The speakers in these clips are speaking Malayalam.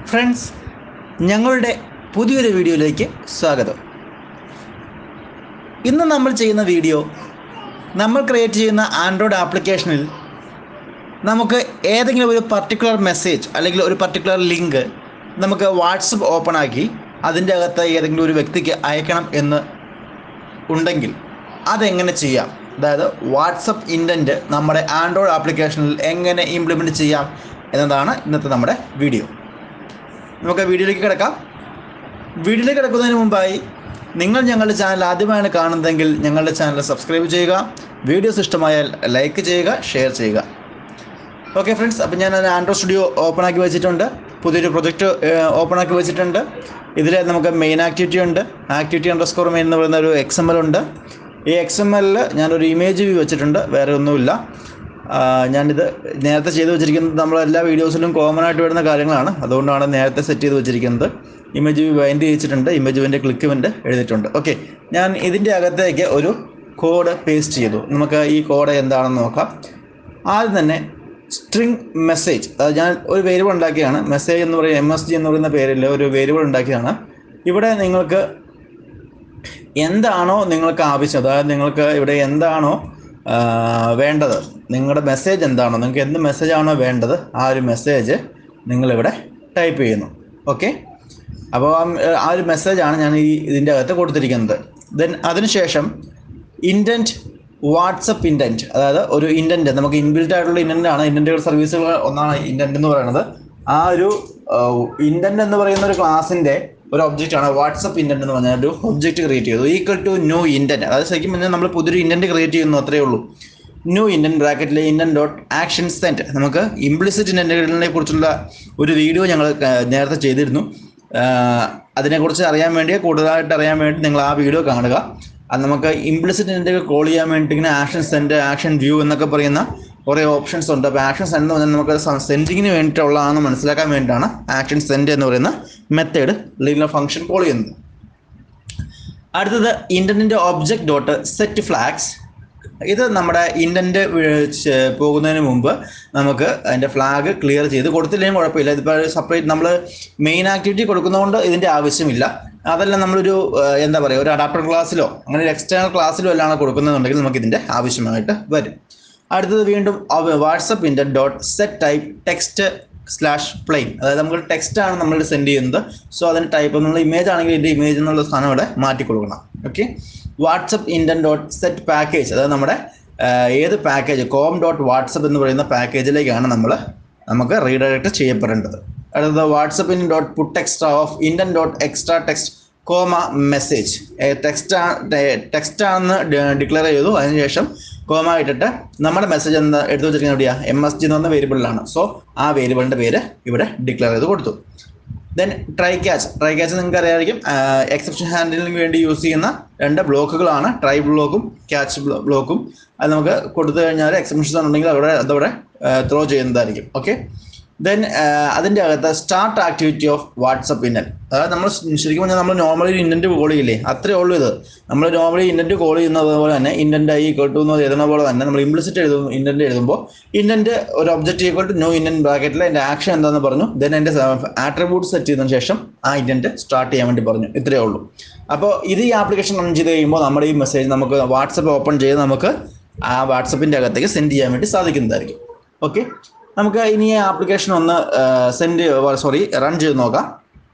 ഫ്രണ്ട്സ് ഞങ്ങളുടെ പുതിയൊരു വീഡിയോയിലേക്ക് സ്വാഗതം ഇന്ന് നമ്മൾ ചെയ്യുന്ന വീഡിയോ നമ്മൾ ക്രിയേറ്റ് ചെയ്യുന്ന ആൻഡ്രോയിഡ് ആപ്ലിക്കേഷനിൽ നമുക്ക് ഏതെങ്കിലും ഒരു പർട്ടിക്കുലർ മെസ്സേജ് അല്ലെങ്കിൽ ഒരു പർട്ടിക്കുലർ ലിങ്ക് നമുക്ക് വാട്സപ്പ് ഓപ്പൺ ആക്കി അതിൻ്റെ അകത്ത് ഏതെങ്കിലും ഒരു വ്യക്തിക്ക് അയക്കണം എന്ന് ഉണ്ടെങ്കിൽ അതെങ്ങനെ ചെയ്യാം അതായത് വാട്സപ്പ് ഇൻറ്റൻറ്റ് നമ്മുടെ ആൻഡ്രോയിഡ് ആപ്ലിക്കേഷനിൽ എങ്ങനെ ഇംപ്ലിമെൻറ്റ് ചെയ്യാം എന്നതാണ് ഇന്നത്തെ നമ്മുടെ വീഡിയോ നമുക്ക് വീഡിയോയിലേക്ക് കിടക്കാം വീഡിയോയിലേക്ക് കിടക്കുന്നതിന് മുമ്പായി നിങ്ങൾ ഞങ്ങളുടെ ചാനൽ ആദ്യമായാണ് കാണുന്നതെങ്കിൽ ഞങ്ങളുടെ ചാനൽ സബ്സ്ക്രൈബ് ചെയ്യുക വീഡിയോസ് ഇഷ്ടമായാൽ ലൈക്ക് ചെയ്യുക ഷെയർ ചെയ്യുക ഓക്കെ ഫ്രണ്ട്സ് അപ്പോൾ ഞാൻ ആൻഡ്രോയിഡ് സ്റ്റുഡിയോ ഓപ്പൺ ആക്കി വെച്ചിട്ടുണ്ട് പുതിയൊരു പ്രൊജക്റ്റ് ഓപ്പൺ ആക്കി വെച്ചിട്ടുണ്ട് ഇതിൽ നമുക്ക് മെയിൻ ആക്ടിവിറ്റി ഉണ്ട് ആക്ടിവിറ്റി അണ്ടർ സ്കോർ മെയിൻ എന്ന് പറയുന്ന ഒരു എക്സ് എം എൽ ഉണ്ട് ഈ എക്സ് എം എല്ലിൽ ഞാനൊരു ഇമേജ് വ്യൂ വെച്ചിട്ടുണ്ട് വേറെ ഒന്നുമില്ല ആ, ഞാനിത് നേരത്തെ ചെയ്ത് വെച്ചിരിക്കുന്നത് നമ്മൾ എല്ലാ വീഡിയോസിലും കോമൺ ആയിട്ട് വരുന്ന കാര്യങ്ങളാണ് അതുകൊണ്ടാണ് നേരത്തെ സെറ്റ് ചെയ്ത് വെച്ചിരിക്കുന്നത് ഇമേജ് വ്യൂ ബൈൻഡ് ചെയ്യിച്ചിട്ടുണ്ട് ഇമേജ് വ്യൂവിൻ്റെ ക്ലിക്ക് ഇവൻ്റ് എഴുതിയിട്ടുണ്ട് ഓക്കെ ഞാൻ ഇതിൻ്റെ അകത്തേക്ക് ഒരു കോഡ് പേസ്റ്റ് ചെയ്തു നമുക്ക് ഈ കോഡ് എന്താണെന്ന് നോക്കാം ആദ്യം തന്നെ സ്ട്രിങ് മെസ്സേജ് അത് ഞാൻ ഒരു വേരിയബിൾ ഉണ്ടാക്കിയാണ് മെസ്സേജ് എന്ന് പറയുന്ന എം എസ് ജി എന്ന് പറയുന്ന പേരിൽ ഒരു വേരിയബിൾ ഉണ്ടാക്കിയതാണ് ഇവിടെ നിങ്ങൾക്ക് എന്താണോ നിങ്ങൾക്ക് ആവശ്യം അതായത് നിങ്ങൾക്ക് ഇവിടെ എന്താണോ ആ, വേണ്ടത് നിങ്ങളുടെ മെസ്സേജ് എന്താണോ നിങ്ങൾക്ക് എന്ത് മെസ്സേജ് ആണോ വേണ്ടത് ആ ഒരു മെസ്സേജ് നിങ്ങളിവിടെ ടൈപ്പ് ചെയ്യുന്നു ഓക്കെ അപ്പോൾ ആ- ആ ഒരു മെസ്സേജാണ് ഞാൻ ഈ ഇതിൻ്റെ അകത്ത് കൊടുത്തിരിക്കുന്നത് ദെൻ അതിനുശേഷം ഇൻറ്റൻറ്റ് വാട്സപ്പ് ഇൻറ്റൻറ്റ് അതായത് ഒരു ഇൻറ്റൻറ്റ് നമുക്ക് ഇൻബിൽറ്റ് ആയിട്ടുള്ള ഇൻറ്റൻ്റ് ആണ് ഇൻറ്റൻറ്റുകൾ സർവീസുകൾ ഒന്നാണ് ഇൻറ്റൻറ്റ് എന്ന് പറയുന്നത് ആ ഒരു ഇൻറ്റൻറ്റ് എന്ന് പറയുന്ന ഒരു ക്ലാസ്സിൻ്റെ ഒരു ഒബ്ജക്റ്റ് ആണ് വാട്സപ്പ് ഇൻറ്റൻറ്റ് എന്ന് പറഞ്ഞ ഒരു ഒബ്ജക്റ്റ് ക്രിയേറ്റ് ചെയ്തു ഈക്വൽ ടു ന്യൂ ഇൻറ്റൻറ്റ് അതായത് ശരിക്കും പറഞ്ഞാൽ നമ്മൾ പുതിയൊരു ഇൻറ്റൻറ്റ് ക്രിയേറ്റ് ചെയ്യുന്നു അത്രയേ ഉള്ളൂ ന്യൂ ഇൻഡൻ ബ്രാക്കറ്റിലെ ഇൻഡൻ ഡോട്ട് ആക്ഷൻ സെൻറ്റ് നമുക്ക് ഇംപ്ലിസിറ്റ് ഇൻഡൻറ്റുകളിനെ കുറിച്ചുള്ള ഒരു വീഡിയോ ഞങ്ങൾ നേരത്തെ ചെയ്തിരുന്നു ആഹ് അതിനെക്കുറിച്ച് അറിയാൻ വേണ്ടി കൂടുതലായിട്ട് അറിയാൻ വേണ്ടി നിങ്ങൾ ആ വീഡിയോ കാണുക അത് നമുക്ക് ഇംപ്ലിസിറ്റ് ഇൻഡൻറ്റുകൾ കോൾ ചെയ്യാൻ വേണ്ടി ഇങ്ങനെ ആക്ഷൻ സെൻറ്റ് ആക്ഷൻ വ്യൂ എന്നൊക്കെ പറയുന്ന കുറേ ഓപ്ഷൻസ് ഉണ്ട് അപ്പോൾ ആക്ഷൻ സെൻറ്റ് എന്ന് പറഞ്ഞാൽ നമുക്ക് സെൻറ്റിങ്ങിന് വേണ്ടിയിട്ടുള്ളതാണെന്ന് മനസ്സിലാക്കാൻ വേണ്ടിയിട്ടാണ് ആക്ഷൻ സെൻറ്റ് എന്ന് പറയുന്ന മെത്തേഡ് അല്ലെങ്കിൽ ഫംഗ്ഷൻ കോൾ ചെയ്യുന്നത് അടുത്തത് ഇൻറ്റൻറ്റിൻ്റെ ഒബ്ജക്റ്റ് ഡോട്ട് സെറ്റ് ഫ്ലാഗ്സ് ഇത് നമ്മുടെ ഇൻറ്റൻറ്റ് പോകുന്നതിന് മുമ്പ് നമുക്ക് അതിൻ്റെ ഫ്ലാഗ് ക്ലിയർ ചെയ്ത് കൊടുത്തില്ലെങ്കിൽ കുഴപ്പമില്ല ഇതിപ്പോൾ സെപ്പറേറ്റ് നമ്മൾ മെയിൻ ആക്ടിവിറ്റി കൊടുക്കുന്നതുകൊണ്ട് ഇതിൻ്റെ ആവശ്യമില്ല അതെല്ലാം നമ്മളൊരു ഏഹ്, എന്താ പറയുക ഒരു അഡാപ്റ്റർ ക്ലാസ്സിലോ അങ്ങനെ ഒരു എക്സ്റ്റേണൽ ക്ലാസ്സിലോ എല്ലാം കൊടുക്കുന്നതെന്നുണ്ടെങ്കിൽ നമുക്ക് ഇതിൻ്റെ ആവശ്യമായിട്ട് വരും അടുത്തത് വീണ്ടും WhatsApp intent dot set type text slash plain അതായത് നമുക്ക് ടെക്സ്റ്റ് ആണ് നമ്മൾ സെൻഡ് ചെയ്യുന്നത് സോ അതിന് ടൈപ്പ് നമ്മൾ ഇമേജ് ആണെങ്കിൽ ഇതിൻ്റെ ഇമേജ് എന്നുള്ള സാധനം ഇവിടെ മാറ്റി കൊടുക്കണം okay WhatsApp intent dot set package അതായത് നമ്മുടെ ആ, ഏത് പാക്കേജ് കോം ഡോട്ട് വാട്സപ്പ് എന്ന് പറയുന്ന പാക്കേജിലേക്കാണ് നമ്മൾ നമുക്ക് റീഡയറക്റ്റ് ചെയ്യപ്പെടേണ്ടത് അടുത്തത് WhatsApp in dot put extra of intent dot extra text comma message text text ആണെന്ന് ഡിക്ലെയർ ചെയ്തു അതിനുശേഷം കോമ ഇട്ടിട്ട് നമ്മുടെ മെസ്സേജ് എന്താ എടുത്തു വെച്ചിരിക്കുന്നത് എവിടെയാ എം എസ് ജി എന്ന് പറഞ്ഞ വേരിയബിളിലാണ് സോ ആ വേരിയബിളിൻ്റെ പേര് ഇവിടെ ഡിക്ലെയർ ചെയ്ത് കൊടുത്തു then try catch try catch നിങ്ങൾക്ക് അറിയാമായിരിക്കും എക്സെപ്ഷൻ ഹാൻഡിലിന് വേണ്ടി യൂസ് ചെയ്യുന്ന രണ്ട് ബ്ലോക്കുകളാണ് ട്രൈ ബ്ലോക്കും ക്യാച്ച് ബ്ലോക്കും അത് നമുക്ക് കൊടുത്തു കഴിഞ്ഞാൽ എക്സെപ്ഷൻസ് ഉണ്ടെങ്കിൽ അവിടെ അതവിടെ ത്രോ ചെയ്യുന്നതായിരിക്കും ഓക്കെ ദെൻ അതിൻ്റെ അകത്ത് സ്റ്റാർട്ട് ആക്ടിവിറ്റി ഓഫ് വാട്സപ്പ് ഇന്നൽ അതായത് നമ്മൾ ശരിക്കും പറഞ്ഞാൽ നമ്മൾ നോർമലി ഇൻറ്റൻറ്റ് കോൾ ചെയ്യില്ലേ അത്രേ ഉള്ളൂ ഇത് നമ്മൾ നോർമലി ഇൻറ്റൻറ്റ് കോൾ ചെയ്യുന്നത് പോലെ തന്നെ ഇൻറ്റൻറ്റ് ഈ കേട്ടു എന്ന് എഴുതുന്ന പോലെ തന്നെ നമ്മൾ ഇംപ്ലിസിറ്റ് എഴുതും ഇൻറ്റൻറ്റ് എഴുതുമ്പോൾ ഇൻറ്റൻറ്റ് ഒരു object equal to new intent ബ്രാക്കറ്റിൽ എൻ്റെ ആക്ഷൻ എന്താണെന്ന് പറഞ്ഞു ദെൻ എൻ്റെ ആട്രിബ്യൂട്ട് സെറ്റ് ചെയ്തതിന് ശേഷം ആ ഇൻറ്റൻറ്റ് സ്റ്റാർട്ട് ചെയ്യാൻ വേണ്ടി പറഞ്ഞു ഇത്രയേ ഉള്ളൂ അപ്പോൾ ഇത് ഈ ആപ്ലിക്കേഷൻ റൺ ചെയ്ത് കഴിയുമ്പോൾ നമ്മുടെ ഈ മെസ്സേജ് നമുക്ക് വാട്സപ്പ് ഓപ്പൺ ചെയ്ത് നമുക്ക് ആ വാട്സപ്പിൻ്റെ അകത്തേക്ക് സെൻഡ് ചെയ്യാൻ വേണ്ടി സാധിക്കുന്നതായിരിക്കും ഓക്കെ നമുക്ക് ഇനി ഈ ആപ്ലിക്കേഷൻ ഒന്ന് സെൻഡ് സോറി റൺ ചെയ്ത് നോക്കാം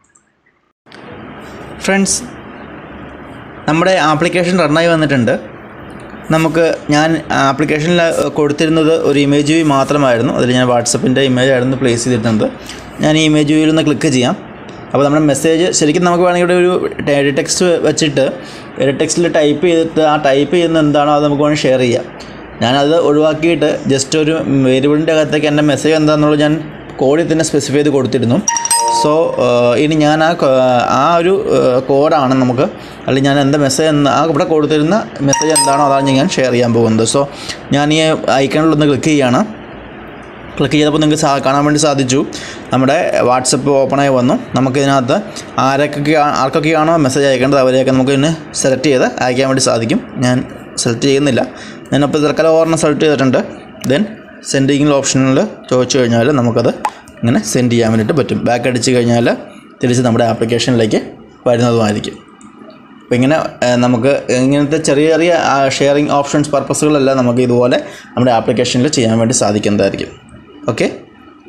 ഫ്രണ്ട്സ് നമ്മുടെ ആപ്ലിക്കേഷൻ റണ്ണായി വന്നിട്ടുണ്ട് നമുക്ക് ഞാൻ ആപ്ലിക്കേഷനിൽ കൊടുത്തിരുന്നത് ഒരു ഇമേജ് വ്യൂ മാത്രമായിരുന്നു അതിൽ ഞാൻ വാട്സപ്പിൻ്റെ ഇമേജ് ആയിരുന്നു പ്ലേസ് ചെയ്തിരുന്നത് ഞാൻ ഈ ഇമേജ് വ്യൂവിൽ ഒന്ന് ക്ലിക്ക് ചെയ്യാം അപ്പോൾ നമ്മുടെ മെസ്സേജ് ശരിക്കും നമുക്ക് വേണമെങ്കിൽ ഇവിടെ ഒരു എഡിറ്റ് ടെക്സ്റ്റ് വെച്ചിട്ട് എഡിറ്റ് ടെക്സ്റ്റിൽ ടൈപ്പ് ചെയ്തിട്ട് ആ ടൈപ്പ് ചെയ്യുന്ന എന്താണോ അത് നമുക്ക് വേണമെങ്കിൽ ഷെയർ ചെയ്യാം ഞാനത് ഒഴിവാക്കിയിട്ട് ജസ്റ്റ് ഒരു വേരിയബിളിൻ്റെ അകത്തേക്ക് എൻ്റെ മെസ്സേജ് എന്താണെന്നുള്ളത് ഞാൻ കോഡിൽ തന്നെ സ്പെസിഫൈ ചെയ്ത് കൊടുത്തിരുന്നു സോ ഇനി ഞാൻ ആ കോ- ആ ഒരു കോഡാണ് നമുക്ക് അല്ലെങ്കിൽ ഞാൻ എന്താ മെസ്സേജ് എന്ന് ആ ഇവിടെ കൊടുത്തിരുന്ന മെസ്സേജ് എന്താണോ അതാണ് ഞാൻ ഷെയർ ചെയ്യാൻ പോകുന്നത് സോ ഞാൻ ഈ ഐക്കണിലൊന്ന് ക്ലിക്ക് ചെയ്യുകയാണ് ക്ലിക്ക് ചെയ്തപ്പോൾ നിങ്ങൾക്ക് സാ കാണാൻ വേണ്ടി സാധിച്ചു നമ്മുടെ വാട്സപ്പ് ഓപ്പണായി വന്നു നമുക്കിതിനകത്ത് ആരൊക്കെ ആർക്കൊക്കെയാണോ മെസ്സേജ് അയക്കേണ്ടത് അവരെയൊക്കെ നമുക്ക് ഇതിന് സെലക്ട് ചെയ്ത് അയക്കാൻ വേണ്ടി സാധിക്കും ഞാൻ സെലക്ട് ചെയ്യുന്നില്ല ഞാനപ്പോൾ തൽക്കാലം ഓർമ്മ സെലക്ട് ചെയ്തിട്ടുണ്ട് ദെൻ സെൻഡിങ്ങിൽ ഓപ്ഷനിൽ ചോദിച്ചു കഴിഞ്ഞാൽ നമുക്കത് ഇങ്ങനെ സെൻഡ് ചെയ്യാൻ വേണ്ടിയിട്ട് പറ്റും ബാക്ക് അടിച്ച് കഴിഞ്ഞാൽ തിരിച്ച് നമ്മുടെ ആപ്ലിക്കേഷനിലേക്ക് വരുന്നതുമായിരിക്കും അപ്പോൾ ഇങ്ങനെ ഏഹ്, നമുക്ക് ഇങ്ങനത്തെ ചെറിയ ചെറിയ ഷെയറിംഗ് ഓപ്ഷൻസ് പർപ്പസുകളെല്ലാം നമുക്ക് ഇതുപോലെ നമ്മുടെ ആപ്ലിക്കേഷനിൽ ചെയ്യാൻ വേണ്ടി സാധിക്കുന്നതായിരിക്കും ഓക്കെ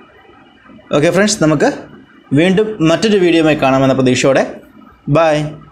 ഓക്കെ ഫ്രണ്ട്സ് നമുക്ക് വീണ്ടും മറ്റൊരു വീഡിയോയുമായി കാണാമെന്ന പ്രതീക്ഷയോടെ ബൈ